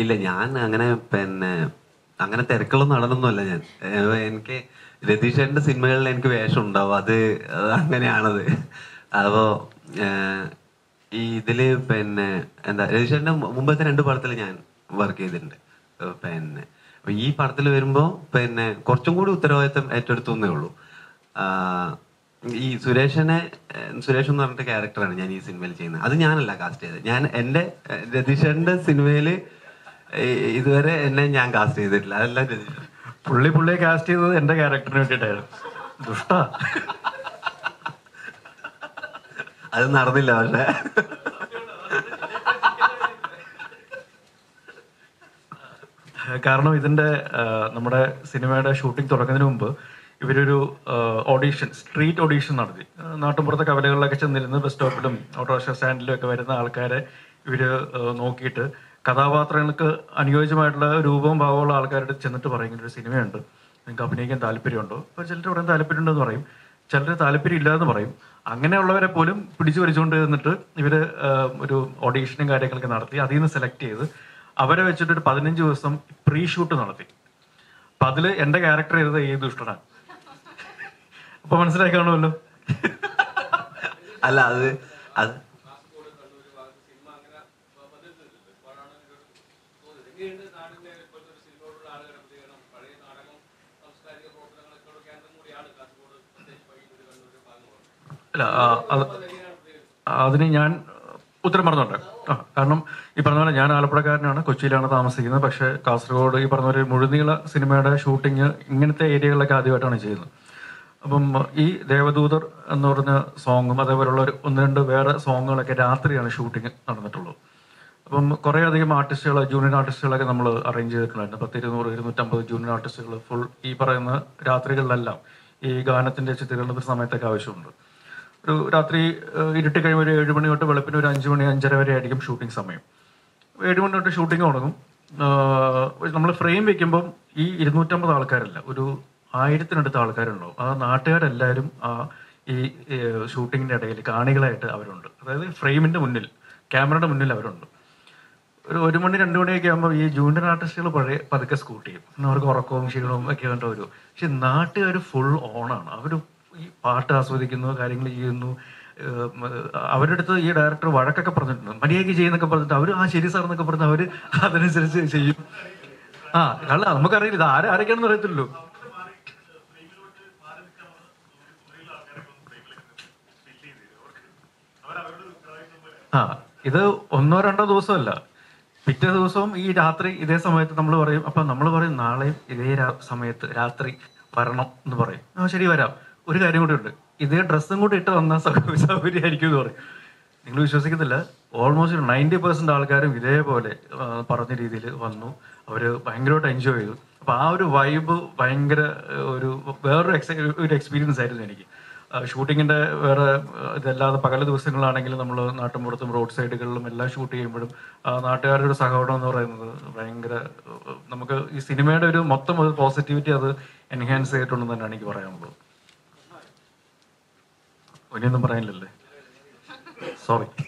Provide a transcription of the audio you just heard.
ഇല്ല ഞാൻ അങ്ങനെ പിന്നെ അങ്ങനെ തിരക്കുള്ള നടനൊന്നുമല്ല ഞാൻ ഏഹ് എനിക്ക് രതീഷേട്ടന്റെ സിനിമകളിൽ എനിക്ക് വേഷം ഉണ്ടാവും അത് അത് അങ്ങനെയാണത് അപ്പോ ഏഹ് ഈ ഇതില് പിന്നെ എന്താ രതീഷേട്ടന്റെ മുമ്പത്തെ രണ്ട് പടത്തിൽ ഞാൻ വർക്ക് ചെയ്തിട്ടുണ്ട് ഏഹ് പിന്നെ അപ്പൊ ഈ പടത്തിൽ വരുമ്പോ പിന്നെ കുറച്ചും കൂടി ഉത്തരവാദിത്തം ഏറ്റെടുത്തു എന്നേ ഉള്ളൂ ആഹ് ഈ സുരേഷനെ ഏഹ് സുരേഷ് എന്ന് പറഞ്ഞിട്ട് ക്യാരക്ടറാണ് ഞാൻ ഈ സിനിമയിൽ ചെയ്യുന്നത് അത് ഞാനല്ല കാസ്റ്റ് ചെയ്തത് ഞാൻ എന്റെ ഏഹ് രതീഷേട്ടന്റെ സിനിമയില് ഈ- ഇതുവരെ എന്നെ ഞാൻ കാസ്റ്റ് ചെയ്തിട്ടില്ല അതെല്ലാം രതീഷ് പുള്ളി പുള്ളിയെ കാസ്റ്റ് ചെയ്തത് എന്റെ ക്യാരക്ടറിന് വേണ്ടിയിട്ടായിരുന്നു ദുഷ്ട അത് നടന്നില്ല പക്ഷെ കാരണം ഇതിന്റെ ആ, നമ്മുടെ സിനിമയുടെ ഷൂട്ടിംഗ് തുടങ്ങുന്നതിന് മുമ്പ് ഇവരൊരു ഓഡീഷൻ സ്ട്രീറ്റ് ഓഡീഷൻ നടത്തി ആ, നാട്ടുമ്പുറത്തെ കവലകളിലൊക്കെ ചെന്നിരുന്ന് ബസ് സ്റ്റോപ്പിലും ഓട്ടോറിക്ഷ സ്റ്റാൻഡിലും ഒക്കെ വരുന്ന ആൾക്കാരെ ഇവര് ആ, നോക്കിയിട്ട് കഥാപാത്രങ്ങൾക്ക് അനുയോജ്യമായിട്ടുള്ള രൂപവും ഭാവമുള്ള ആൾക്കാരുടെ ചെന്നിട്ട് പറയും ഇങ്ങനെ ഒരു സിനിമയുണ്ട് നിങ്ങൾക്ക് അഭിനയിക്കാൻ താല്പര്യമുണ്ടോ അപ്പോൾ ചിലർ പറയാൻ താല്പര്യമുണ്ടെന്ന് പറയും ചിലർ താല്പര്യം ഇല്ലാന്ന് പറയും അങ്ങനെയുള്ളവരെ പോലും പിടിച്ചു വലിച്ചുകൊണ്ട് നിന്നിട്ട് ഇവര് ആ, ഒരു ഓഡീഷനും കാര്യങ്ങളൊക്കെ നടത്തി അതിൽ നിന്ന് സെലക്ട് ചെയ്ത് അവരെ വെച്ചിട്ട് ഒരു പതിനഞ്ച് ദിവസം പ്രീ ഷൂട്ട് നടത്തി അപ്പൊ അതില് എന്റെ ക്യാരക്ടർ ചെയ്തത് ഈ ദുഷ്ടനാണ് അപ്പൊ മനസ്സിലാക്കി കാണുമല്ലോ അല്ല അത് അത് അല്ല ആ, അത് അതിന് ഞാൻ ഉത്തരം പറഞ്ഞോട്ടെ ആ കാരണം ഈ പറഞ്ഞ പോലെ ഞാൻ ആലപ്പുഴക്കാരനാണ് കൊച്ചിയിലാണ് താമസിക്കുന്നത് പക്ഷേ കാസർഗോഡ് ഈ പറഞ്ഞ പോലെ മുഴുനീള സിനിമയുടെ ഷൂട്ടിങ് ഇങ്ങനത്തെ ഏരിയകളിലൊക്കെ ആദ്യമായിട്ടാണ് ചെയ്യുന്നത് അപ്പം ഈ ദേവദൂതർ എന്ന് പറഞ്ഞ സോങ്ങും അതേപോലുള്ള ഒരു ഒന്ന് രണ്ട് വേറെ സോങ്ങുകളൊക്കെ രാത്രിയാണ് ഷൂട്ടിങ് നടന്നിട്ടുള്ളത് അപ്പം കുറേ അധികം ആർട്ടിസ്റ്റുകൾ ജൂനിയർ ആർട്ടിസ്റ്റുകളൊക്കെ നമ്മൾ അറേഞ്ച് ചെയ്തിട്ടുണ്ടായിരുന്നു പത്ത് ഇരുന്നൂറ് ഇരുന്നൂറ്റമ്പത് ജൂനിയർ ആർട്ടിസ്റ്റുകൾ ഫുൾ ഈ പറയുന്ന രാത്രികളിലെല്ലാം ഈ ഗാനത്തിന്റെ ചിത്രീകരണത്തിന് സമയത്തൊക്കെ ആവശ്യമുണ്ട് ഒരു രാത്രി ഏഹ്, ഇരുട്ടി കഴിയുമ്പോൾ ഒരു ഏഴ് മണി തൊട്ട് വെളുപ്പിന് ഒരു അഞ്ച് മണി അഞ്ചര വരെ ആയിരിക്കും ഷൂട്ടിംഗ് സമയം ഏഴ് മണി തൊട്ട് ഷൂട്ടിംഗ് തുടങ്ങും നമ്മൾ ഫ്രെയിം വെക്കുമ്പം ഈ ഇരുന്നൂറ്റമ്പത് ആൾക്കാരല്ല ഒരു ആയിരത്തിനടുത്ത് ആൾക്കാരുണ്ടാവും ആ നാട്ടുകാരെല്ലാവരും ആ ഈ ഷൂട്ടിങ്ങിന്റെ ഇടയിൽ കാണികളായിട്ട് അവരുണ്ട് അതായത് ഫ്രെയിമിന്റെ മുന്നിൽ ക്യാമറയുടെ മുന്നിൽ അവരുണ്ട് ഒരു ഒരു മണി രണ്ട് മണിയൊക്കെ ആകുമ്പോൾ ഈ ജൂനിയർ ആർട്ടിസ്റ്റുകൾ പഴയ പതുക്കെ സ്കൂട്ട് ചെയ്യും പിന്നെ അവർക്ക് ഉറക്കവും ക്ഷീണവും ഒക്കെ കണ്ട് വരും പക്ഷെ നാട്ടുകാർ ഫുൾ ഓണാണ് അവർ ഈ പാട്ട് ആസ്വദിക്കുന്നു കാര്യങ്ങൾ ചെയ്യുന്നു ഏഹ് മ- അവരുടെ അടുത്ത് ഈ ഡയറക്ടർ വഴക്കൊക്കെ പറഞ്ഞിട്ടുണ്ട് മര്യാദയ്ക്ക് ചെയ്യുന്നൊക്കെ പറഞ്ഞിട്ട് അവർ ആ ശരി സാർ എന്നൊക്കെ പറഞ്ഞ് അവർ അതനുസരിച്ച് ചെയ്യും ആ അല്ല നമുക്കറിയില്ല ഇത് ആരെ ആരൊക്കെയാണെന്ന് അറിയത്തില്ലല്ലോ ആ ഇത് ഒന്നോ രണ്ടോ ദിവസമല്ല പിറ്റേ ദിവസവും ഈ രാത്രി ഇതേ സമയത്ത് നമ്മൾ പറയും അപ്പൊ നമ്മൾ പറയും നാളെയും ഇതേ രാ- സമയത്ത് രാത്രി വരണം എന്ന് പറയും ആ ശരി വരാം ഒരു കാര്യം കൂടി ഉണ്ട് ഇതേ ഡ്രസ്സും കൂടി ഇട്ട് വന്നാൽ സൗ- സൗകര്യമായിരിക്കും എന്ന് പറയും നിങ്ങൾ വിശ്വസിക്കുന്നില്ല ഓൾമോസ്റ്റ് ഒരു നയൻറ്റി പെർസെന്റ് ആൾക്കാരും ഇതേപോലെ ആ, പറഞ്ഞ രീതിയിൽ വന്നു അവര് ഭയങ്കരമായിട്ട് എൻജോയ് ചെയ്തു അപ്പൊ ആ ഒരു വൈബ് ഭയങ്കര ആ, ഒരു വേറൊരു എക്സ് ഒരു എക്സ്പീരിയൻസ് ആയിരുന്നു എനിക്ക് ഷൂട്ടിങ്ങിന്റെ വേറെ ആ, ഇതല്ലാതെ പകല ദിവസങ്ങളാണെങ്കിലും നമ്മൾ നാട്ടിൻപുറത്തും റോഡ് സൈഡുകളിലും എല്ലാം ഷൂട്ട് ചെയ്യുമ്പോഴും ആ, നാട്ടുകാരുടെ ഒരു സഹകരണം എന്ന് പറയുന്നത് ഭയങ്കര ആ, നമുക്ക് ഈ സിനിമയുടെ ഒരു മൊത്തം ഒരു പോസിറ്റിവിറ്റി അത് എൻഹാൻസ് ചെയ്തിട്ടുണ്ടെന്ന് തന്നെയാണ് എനിക്ക് പറയാനുള്ളത് ഇനിയൊന്നും പറയാനില്ലല്ലേ സോറി